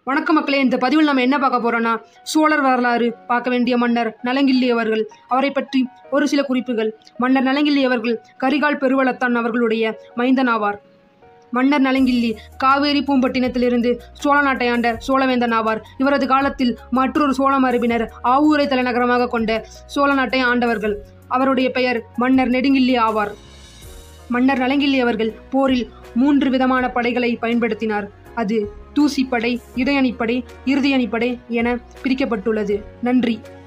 வணக்கம் மக்களே இந்த பதிவில் நம்ம என்ன பார்க்க போறோம்னா சோழர் வரலாறு பார்க்க வேண்டிய மன்னர் நலங்கிள்ளி அவர்கள் அவரை பற்றி ஒரு சில குறிப்புகள் மன்னர் நலங்கிள்ளி அவர்கள் கரிகால் பெருவளத்தான் அவர்களுடைய மைந்தன் ஆவார் மன்னர் நலங்கிள்ளி காவேரி பூம்பட்டினத்திலிருந்து சோழ நாட்டை ஆண்ட சோழவேந்தன் ஆவார் இவரது காலத்தில் மற்றொரு சோழ மரபினர் ஆவூரை தலைநகரமாக கொண்ட சோழ நாட்டை ஆண்டவர்கள் அவருடைய பெயர் மன்னர் நெடுங்கிள்ளி ஆவார் மன்னர் நலங்கிள்ளி அவர்கள் போரில் மூன்று விதமான படைகளை பயன்படுத்தினார் அது தூசிப்படை இடையணிப்படை இறுதியணிப்படை என பிரிக்கப்பட்டுள்ளது நன்றி